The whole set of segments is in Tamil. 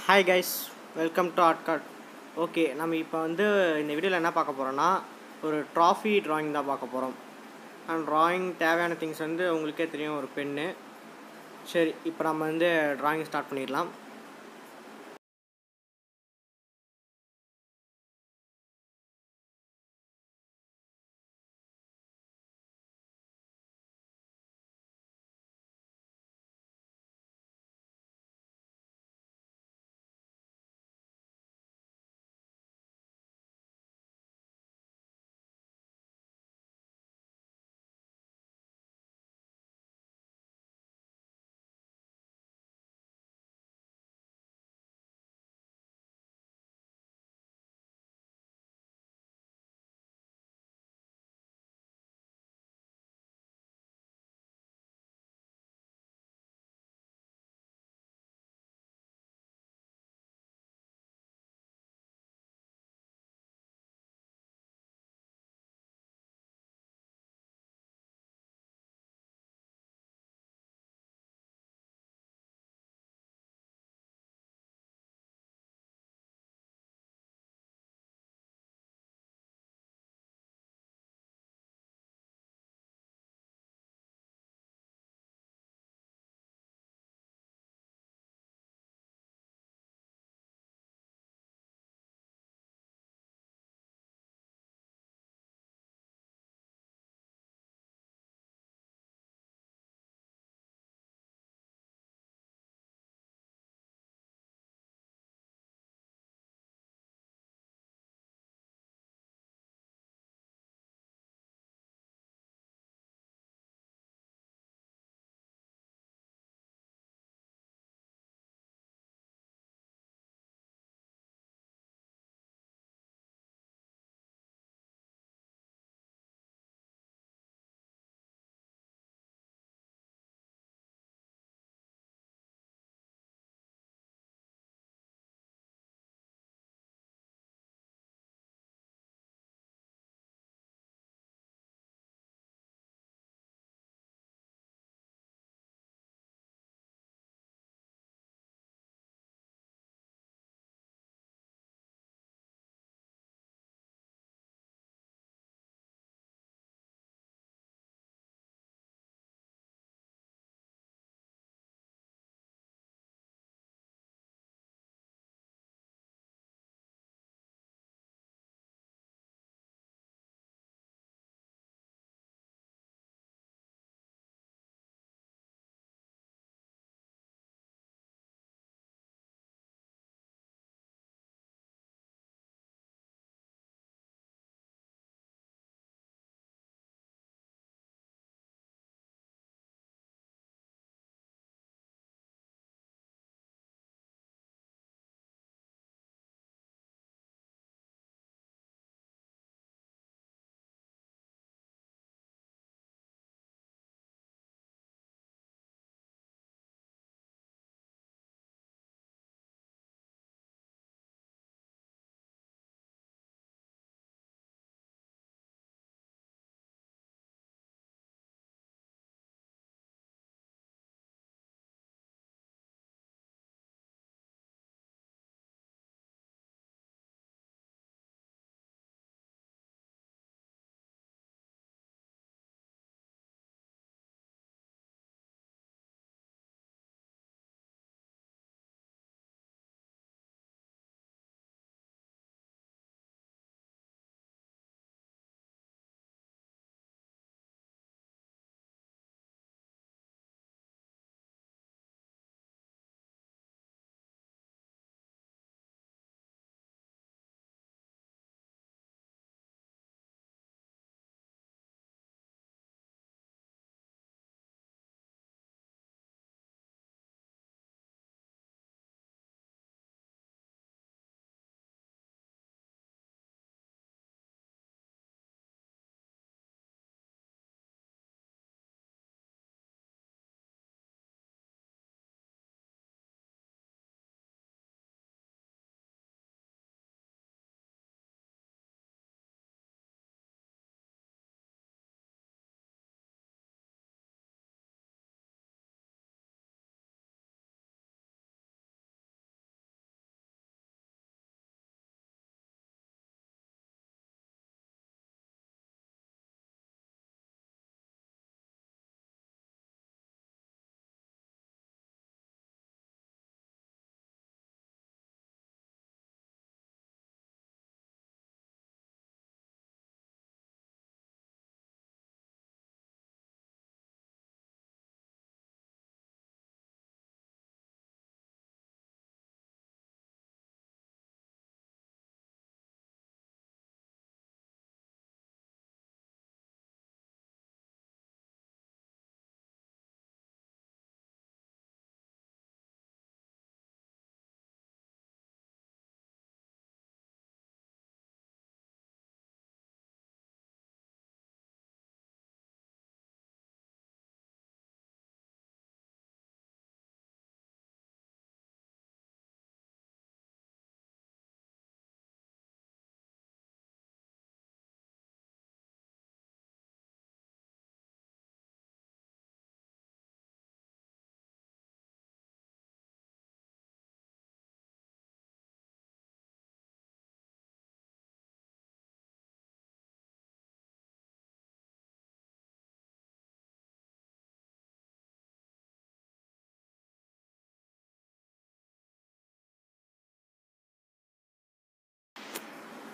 hi guys welcome to Artkart okay நம்ம இப்போ வந்து இந்த வீடியோவில் என்ன பார்க்க போகிறோன்னா ஒரு ட்ராஃபி டிராயிங் தான் பார்க்க போகிறோம் அண்ட் டிராயிங் தேவையான திங்ஸ் வந்து உங்களுக்கே தெரியும் ஒரு பென்னு சரி இப்போ நம்ம வந்து டிராயிங் ஸ்டார்ட் பண்ணிடலாம்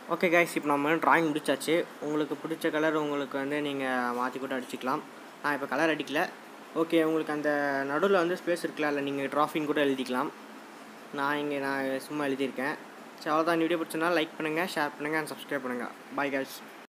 ஓகே கைஸ் இப்போ நம்ம ட்ராயிங் முடிச்சாச்சு உங்களுக்கு பிடிச்ச கலர் உங்களுக்கு வந்து நீங்கள் மாற்றி கூட அடிச்சுக்கலாம் நான் இப்போ கலர் அடிக்கல ஓகே உங்களுக்கு அந்த நடுவில் வந்து ஸ்பேஸ் இருக்குல்ல அதில் நீங்கள் ட்ராஃபிங் கூட எழுதிக்கலாம் நான் இங்கே நான் சும்மா எழுதியிருக்கேன் சரி அவ்வளோதான் இந்த வீடியோ பிடிச்சதுனா லைக் பண்ணுங்கள் ஷேர் பண்ணுங்கள் அண்ட் சப்ஸ்கிரைப் பண்ணுங்கள் பாய் கைஸ்